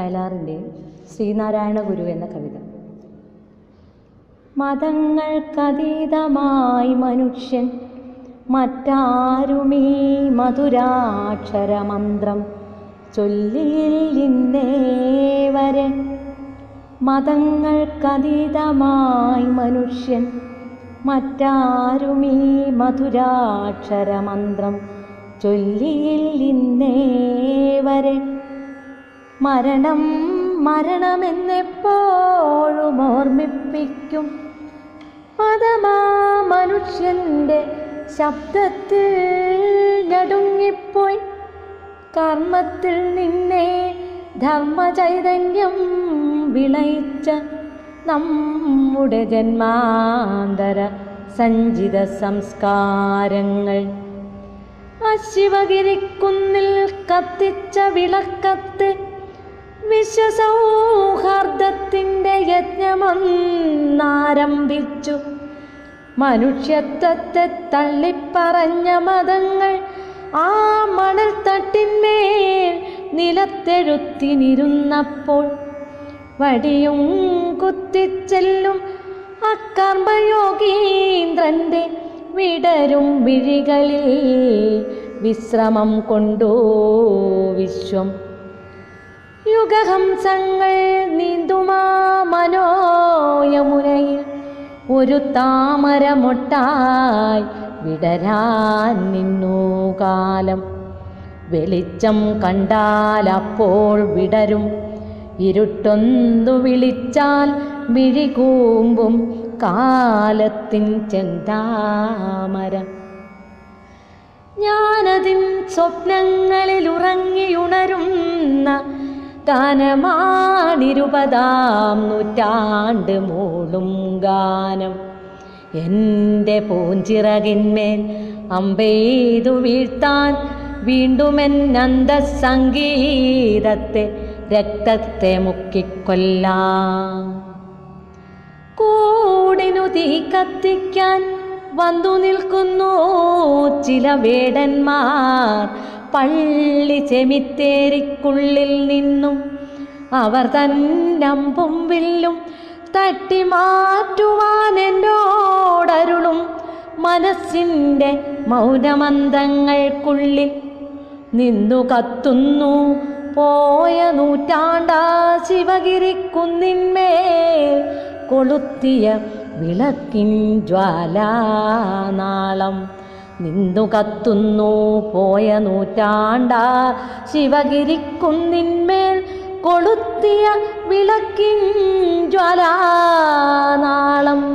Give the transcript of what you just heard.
വയലാറിൻ്റെ ശ്രീനാരായണ ഗുരു എന്ന കവിത മതങ്ങൾക്കതീതമായി മനുഷ്യൻ മറ്റാരുമീ മധുരാക്ഷരമന്ത്രം ചൊല്ലിയില്ലിന്നേ വരെ മതങ്ങൾക്കതീതമായി മനുഷ്യൻ മറ്റാരുമീ മധുരാക്ഷരമന്ത്രം ചൊല്ലിയില്ലിന്നേ വരെ മരണം മരണമെന്നെപ്പോഴും ഓർമ്മിപ്പിക്കും പദമാ മനുഷ്യൻ്റെ ശബ്ദത്തിൽ ഞടുങ്ങിപ്പോയി കർമ്മത്തിൽ നിന്നെ ധർമ്മചൈതന്യം വിളയിച്ച നമ്മുടെ ജന്മാന്തര സഞ്ചിത സംസ്കാരങ്ങൾ അശിവഗിരിക്കുന്നിൽ കത്തിച്ച വിളക്കത്ത് വിശ്വസൗഹാർദ്ദത്തിൻ്റെ യജ്ഞമൊന്നാരംഭിച്ചു മനുഷ്യത്വത്തെ തള്ളിപ്പറഞ്ഞ മതങ്ങൾ ആ മണൽത്തട്ടിന്മേൽ നിലത്തെഴുത്തിനിരുന്നപ്പോൾ വടിയും കുത്തിച്ചെല്ലും അക്കർമ്മയോഗീന്ദ്രൻ്റെ വിടരും വിഴികളിൽ വിശ്രമം കൊണ്ടോ വിശ്വം യുഗഹംസങ്ങൾ നീന്തുമാ മനോയമുനയിൽ ഒരു താമരമൊട്ടായി വിടരാൻ നിന്നു കാലം വെളിച്ചം കണ്ടാൽ അപ്പോൾ വിടരും ഇരുട്ടൊന്നു വിളിച്ചാൽ മിഴികൂമ്പും കാലത്തിൻ ചെന്താമര ഞാനതിൻ സ്വപ്നങ്ങളിൽ ഉറങ്ങിയുണരുന്ന ഗാനമാണിരുപതാം നൂറ്റാണ്ട് മൂളും ഗാനം എൻ്റെ പൂഞ്ചിറകിന്മേൽ അമ്പെയ്തു വീഴ്ത്താൻ വീണ്ടുമെൻ അന്തസംഗീതത്തെ രക്തത്തെ മുക്കിക്കൊല്ലാം കൂടിനു തീ കത്തിക്കാൻ വന്നു നിൽക്കുന്നു ചില വേടന്മാർ പള്ളി ചെമിത്തേരിക്കുള്ളിൽ നിന്നും അവർ തന്നമ്പും വില്ലും തട്ടി മാറ്റുവാൻ എന്നോടരുളും മനസ്സിൻ്റെ മൗനമന്ദങ്ങൾക്കുള്ളിൽ നിന്നു കത്തുന്നു പോയ നൂറ്റാണ്ടാ ശിവഗിരിക്കുന്നിന്മേൽ കൊളുത്തിയ വിളക്കിൻ ജ്വാലാനാളം നിന്നു കത്തുന്നു പോയ നൂറ്റാണ്ടാ ശിവഗിരിക്കുന്നിന്മേൽ കൊളുത്തിയ വിളക്കിൻ ജ്വാലാനാളം